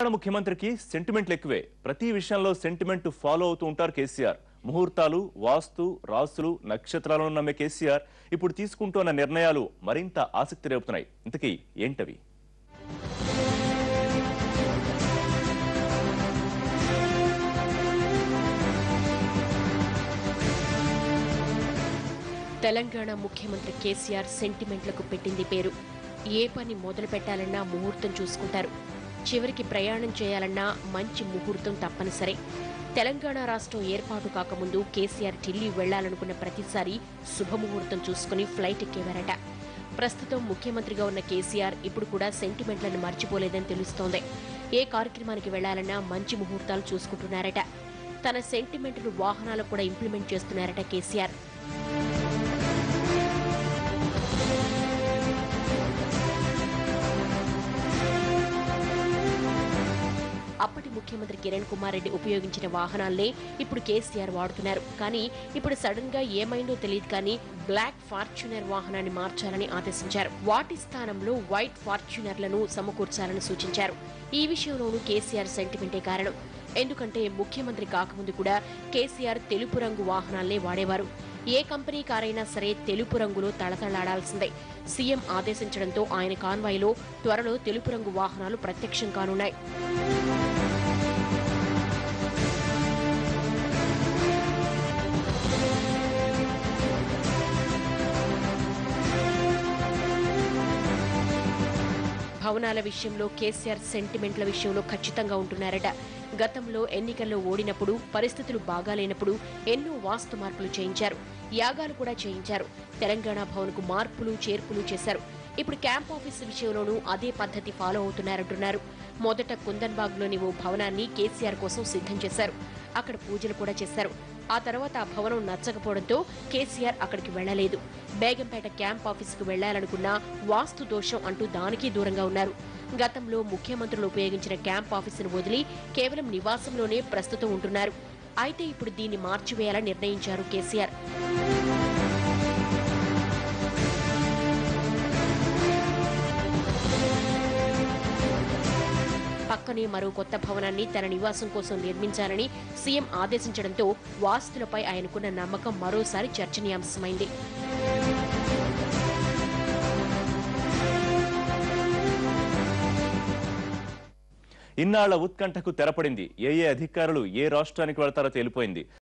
తెలంగాణ ముఖ్యమంత్రికి సెంటిమెంట్లు ఎక్కువే ప్రతి విషయంలో సెంటిమెంట్ ఫాలో అవుతూ ఉంటారు కేసీఆర్ ముహూర్తాలు వాస్తు రాసులు నక్షత్రాలను నమ్మే కేసీఆర్ ఇప్పుడు తీసుకుంటున్న నిర్ణయాలు మరింత ఆసక్తి రేపుతున్నాయి ఇంతకీ ఏంటవి తెలంగాణ ముఖ్యమంత్రి కేసీఆర్ సెంటిమెంట్లకు పెట్టింది పేరు ఏ పని మొదలు పెట్టాలన్నా ముహూర్తం చూసుకుంటారు చివరికి ప్రయాణం చేయాలన్నా మంచి ముహూర్తం తప్పనిసరి తెలంగాణ రాష్ట్రం ఏర్పాటు కాకముందు కేసీఆర్ ఢిల్లీ వెళ్లాలనుకున్న ప్రతిసారి శుభముహూర్తం చూసుకుని ఫ్లైట్ ఎక్కేవారట ప్రస్తుతం ముఖ్యమంత్రిగా ఉన్న కేసీఆర్ ఇప్పుడు కూడా సెంటిమెంట్లను మర్చిపోలేదని తెలుస్తోంది ఏ కార్యక్రమానికి వెళ్లాలన్నా మంచి ముహూర్తాలు చూసుకుంటున్నారట తన సెంటిమెంట్ను వాహనాలకు కూడా ఇంప్లిమెంట్ చేస్తున్నారట కేసీఆర్ అప్పటి ముఖ్యమంత్రి కిరణ్ కుమార్ రెడ్డి ఉపయోగించిన వాహనాలనే ఇప్పుడు కేసీఆర్ వాడుతున్నారు కానీ ఇప్పుడు సడన్ గా ఏమైందో తెలియదు కానీ బ్లాక్ ఫార్చ్యూనర్ వాహనాన్ని మార్చాలని ఆదేశించారు వాటి స్థానంలో వైట్ ఫార్చ్యూనర్లను సమకూర్చాలని సూచించారు ఈ విషయంలోనూ కేసీఆర్ సెంటిమెంటే కారణం ఎందుకంటే ముఖ్యమంత్రి కాకముందు కూడా కేసీఆర్ తెలుపు రంగు వాహనాలనే వాడేవారు ఏ కంపెనీ కారైనా సరే తెలుపు రంగులో తళతళాడాల్సిందే సీఎం ఆదేశించడంతో ఆయన కాన్వాయ్లో త్వరలో తెలుపు రంగు వాహనాలు ప్రత్యక్షం కానున్నాయి భవనాల విషయంలో కేసీఆర్ సెంటిమెంట్ల విషయంలో ఖచ్చితంగా ఉంటున్నారట గతంలో ఎన్నికల్లో ఓడినప్పుడు పరిస్థితులు బాగాలేనప్పుడు ఎన్నో వాస్తు మార్పులు చేయించారు యాగాలు కూడా చేయించారు తెలంగాణ భవన్కు మార్పులు చేర్పులు చేశారు ఇప్పుడు క్యాంప్ ఆఫీస్ విషయంలోనూ అదే పద్ధతి ఫాలో అవుతున్నారంటున్నారు మొదట కుందన్బాగ్లోని ఓ భవనాన్ని కేసీఆర్ కోసం సిద్ధం చేశారు అక్కడ పూజలు కూడా చేశారు ఆ తర్వాత ఆ భవనం నచ్చకపోవడంతో కేసీఆర్ అక్కడికి వెళ్లలేదు బేగంపేట క్యాంప్ ఆఫీసుకు వెళ్లాలనుకున్నా వాస్తు దోషం అంటూ దానికి దూరంగా ఉన్నారు గతంలో ముఖ్యమంత్రులు ఉపయోగించిన క్యాంప్ ఆఫీసును వదిలి కేవలం నివాసంలోనే ప్రస్తుతం ఉంటున్నారు అయితే ఇప్పుడు దీన్ని మార్చివేయాలని నిర్ణయించారు కేసీఆర్ పక్కనే మరో కొత్త భవనాన్ని తన నివాసం కోసం నిర్మించాలని సీఎం ఆదేశించడంతో వాస్తులపై ఆయనకున్న నమ్మకం మరోసారి చర్చనీయాంశమైంది ఇన్నాళ్ల ఉత్కంఠకు తెరపడింది ఏ ఏ అధికారులు ఏ రాష్ట్రానికి వెళ్తారో తేలిపోయింది